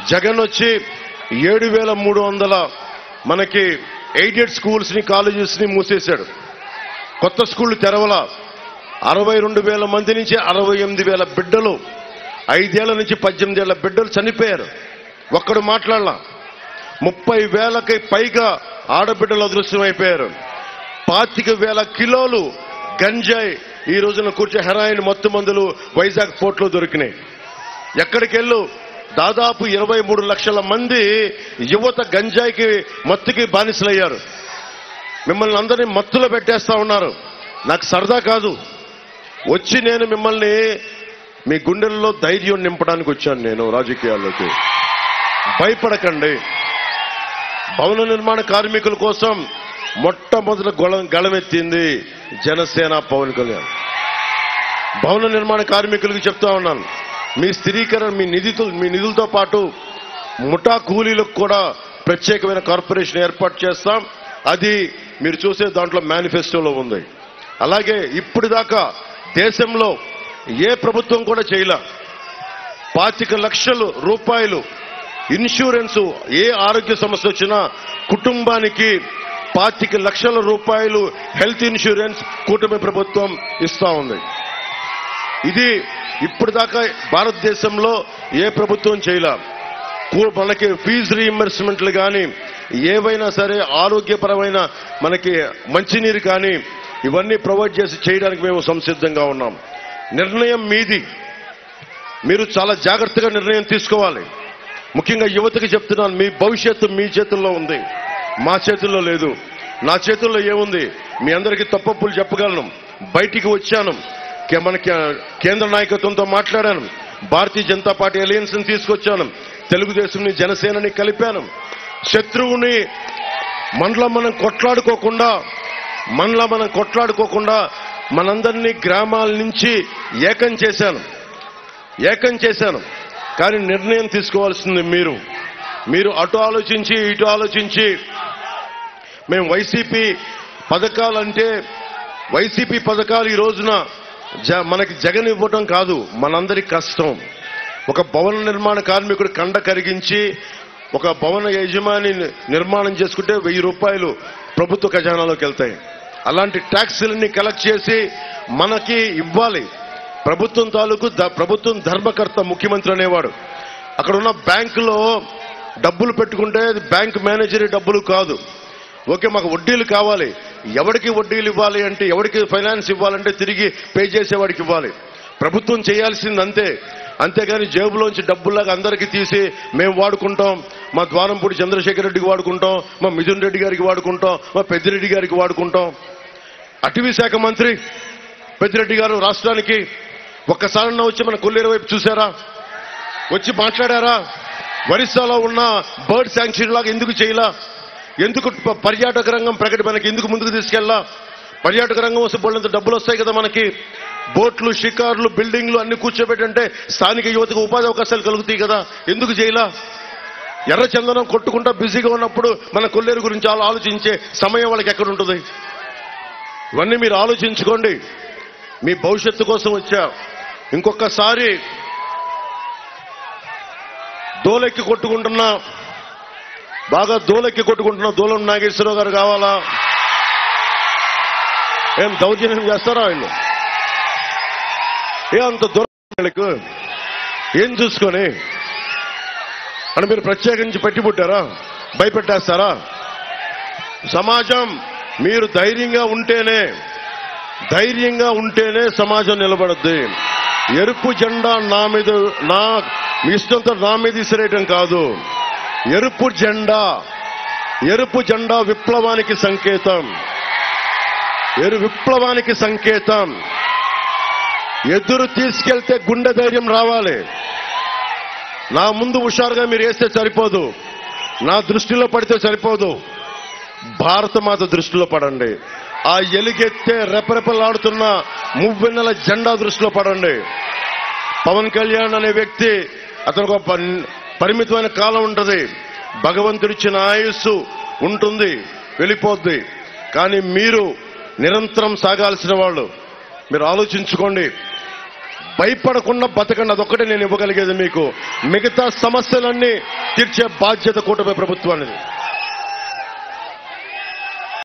జగన్ వచ్చి ఏడు వేల మూడు వందల మనకి ఎయిడెడ్ స్కూల్స్ ని కాలేజెస్ ని మూసేశాడు కొత్త స్కూళ్లు తెరవల అరవై రెండు వేల మంది నుంచి అరవై ఎనిమిది వేల బిడ్డలు ఐదేళ్ల నుంచి పద్దెనిమిది ఏళ్ల బిడ్డలు చనిపోయారు ఒక్కడు మాట్లాడలా ముప్పై వేలకి పైగా ఆడబిడ్డలు అదృశ్యమైపోయారు పాతిక వేల కిలోలు గంజాయి ఈ రోజున కూర్చో హెరాయిన్ మత్తు మందులు వైజాగ్ పోర్ట్లో దొరికినాయి ఎక్కడికి వెళ్ళు దాదాపు ఇరవై మూడు లక్షల మంది యువత గంజాయికి మత్తుకి బానిసలయ్యారు మిమ్మల్ని అందరినీ మత్తులో పెట్టేస్తా ఉన్నారు నాకు సరదా కాదు వచ్చి నేను మిమ్మల్ని మీ గుండెల్లో ధైర్యం నింపడానికి వచ్చాను నేను రాజకీయాల్లోకి భయపడకండి భవన నిర్మాణ కార్మికుల కోసం మొట్టమొదటి గొళం గళమెత్తింది జనసేన పవన్ కళ్యాణ్ భవన నిర్మాణ కార్మికులకు చెప్తా ఉన్నాను మీ స్థిరీకరణ మీ నిధితో మీ నిధులతో పాటు ముఠా కూలీలకు కూడా ప్రత్యేకమైన కార్పొరేషన్ ఏర్పాటు చేస్తాం అది మీరు చూసే దాంట్లో మేనిఫెస్టోలో ఉంది అలాగే ఇప్పటిదాకా దేశంలో ఏ ప్రభుత్వం కూడా చేయలే పాతిక లక్షలు రూపాయలు ఇన్సూరెన్స్ ఏ ఆరోగ్య సమస్య వచ్చినా కుటుంబానికి పాతిక లక్షల రూపాయలు హెల్త్ ఇన్సూరెన్స్ కూటమి ప్రభుత్వం ఇస్తా ఉంది ఇది ఇప్పటిదాకా భారతదేశంలో ఏ ప్రభుత్వం చేయలే కూ- మనకి ఫీజు రీఇంబర్స్మెంట్లు కానీ ఏవైనా సరే ఆరోగ్యపరమైన మనకి మంచినీరు కానీ ఇవన్నీ ప్రొవైడ్ చేసి చేయడానికి మేము సంసిద్ధంగా ఉన్నాం నిర్ణయం మీది మీరు చాలా జాగ్రత్తగా నిర్ణయం తీసుకోవాలి ముఖ్యంగా యువతకి చెప్తున్నాను మీ భవిష్యత్తు మీ చేతుల్లో ఉంది మా చేతుల్లో లేదు నా చేతుల్లో ఏముంది మీ అందరికీ తప్పప్పులు చెప్పగలను బయటికి వచ్చాను కే- మన కే- కేంద్ర నాయకత్వంతో మాట్లాడాను భారతీయ జనతా పార్టీ అలయన్స్ ని తీసుకొచ్చాను తెలుగుదేశంని జనసేనని కలిపాను శత్రువుని మనలో మనం కొట్లాడుకోకుండా మనలో మనం కొట్లాడుకోకుండా మనందరినీ గ్రామాల నుంచి ఏకం చేశాను ఏకం చేశాను కానీ నిర్ణయం తీసుకోవాల్సింది మీరు మీరు అటు ఆలోచించి ఇటు ఆలోచించి మేము వైసీపీ పథకాలంటే వైసీపీ పథకాలు ఈ రోజున జ- మనకి జగన్ ఇవ్వటం కాదు మనందరి కష్టం ఒక భవన నిర్మాణ కార్మికుడు కండ కరిగించి ఒక భవన యజమాని ని- నిర్మాణం చేసుకుంటే వెయ్యి రూపాయలు ప్రభుత్వ ఖజానాలోకి వెళ్తాయి అలాంటి ట్యాక్సులన్నీ కలెక్ట్ చేసి మనకి ఇవ్వాలి ప్రభుత్వం తాలూకు ద- ప్రభుత్వం ధర్మకర్త ముఖ్యమంత్రి అనేవాడు అక్కడ ఉన్న బ్యాంకులో డబ్బులు పెట్టుకుంటే అది బ్యాంక్ మేనేజర్ డబ్బులు కాదు ఓకే మాకు వడ్డీలు కావాలి ఎవరికి వడ్డీలు ఇవ్వాలి అంటే ఎవరికి ఫైనాన్స్ ఇవ్వాలంటే తిరిగి పే చేసేవాడికి ఇవ్వాలి ప్రభుత్వం చేయాల్సింది అంతే అంతేగాని జేబులోంచి డబ్బుల్లాగా అందరికీ తీసి మేము వాడుకుంటాం మా ద్వారంపూడి చంద్రశేఖర్ రెడ్డికి వాడుకుంటాం మా మిథున్ రెడ్డి గారికి వాడుకుంటాం మా పెద్దిరెడ్డి గారికి వాడుకుంటాం అటవీ శాఖ మంత్రి పెద్దిరెడ్డి గారు రాష్ట్రానికి ఒక్కసారన్నా వచ్చి మన కొల్లేరు వైపు చూసారా వచ్చి మాట్లాడారా ఒరిస్సాలో ఉన్న బర్డ్ శాంక్చురీ లాగా ఎందుకు చేయలా ఎందుకు ప- పర్యాటక రంగం ప్రకటి మనకి ఎందుకు ముందుకు తీసుకెళ్ళా పర్యాటక రంగం వస్తే బోళ్ళంత డబ్బులు వస్తాయి కదా మనకి బోట్లు షికార్లు బిల్డింగ్లు అన్ని కూర్చోబెట్టంటే స్థానిక యువతకు ఉపాధి అవకాశాలు కలుగుతాయి కదా ఎందుకు చేయలా ఎర్ర చందనం కొట్టుకుంటా బిజీగా ఉన్నప్పుడు మన కొల్లేరు గురించి ఆలో- ఆలోచించే సమయం వాళ్ళకి ఎక్కడ ఉంటుంది ఇవన్నీ మీరు ఆలోచించుకోండి మీ భవిష్యత్తు కోసం వచ్చా ఇంకొకసారి దోలెక్కి కొట్టుకుంటున్నా బాగా దోలెక్కి కొట్టుకుంటున్న దూలం నాగేశ్వరరావు గారు కావాలా ఏం దౌర్జన్యం చేస్తారా వీళ్ళు ఏ అంత దూరం వీళ్ళకు ఏం చూసుకొని అని మీరు ప్రత్యేకించి పెట్టి పుట్టారా భయపెట్టేస్తారా సమాజం మీరు ధైర్యంగా ఉంటేనే ధైర్యంగా ఉంటేనే సమాజం నిలబడద్ది ఎరుపు జెండా నా మీద నా మీ ఇష్టంతో నా మీద ఇసిరేయటం కాదు ఎరుపు జెండా ఎరుపు జెండా విప్లవానికి సంకేతం ఎరు విప్లవానికి సంకేతం ఎదురు తీసుకెళ్తే గుండె ధైర్యం రావాలి నా ముందు హుషారుగా మీరు వేస్తే సరిపోదు నా దృష్టిలో పడితే సరిపోదు భారతమాత దృష్టిలో పడండి ఆ ఎలుగెత్తే రెపరెపలాడుతున్న మువ్వెన్నెల జెండా దృష్టిలో పడండి పవన్ కళ్యాణ్ అనే వ్యక్తి అతనికి ఒక పన్- పరిమితమైన కాలం ఉంటుంది భగవంతుడిచ్చిన ఆయుస్సు ఉంటుంది వెళ్ళిపోద్ది కానీ మీరు నిరంతరం సాగాల్సిన వాళ్ళు మీరు ఆలోచించుకోండి భయపడకుండా బతకండి అదొక్కటే నేను ఇవ్వగలిగేది మీకు మిగతా సమస్యలన్నీ తీర్చే బాధ్యత కూటమి ప్రభుత్వానిది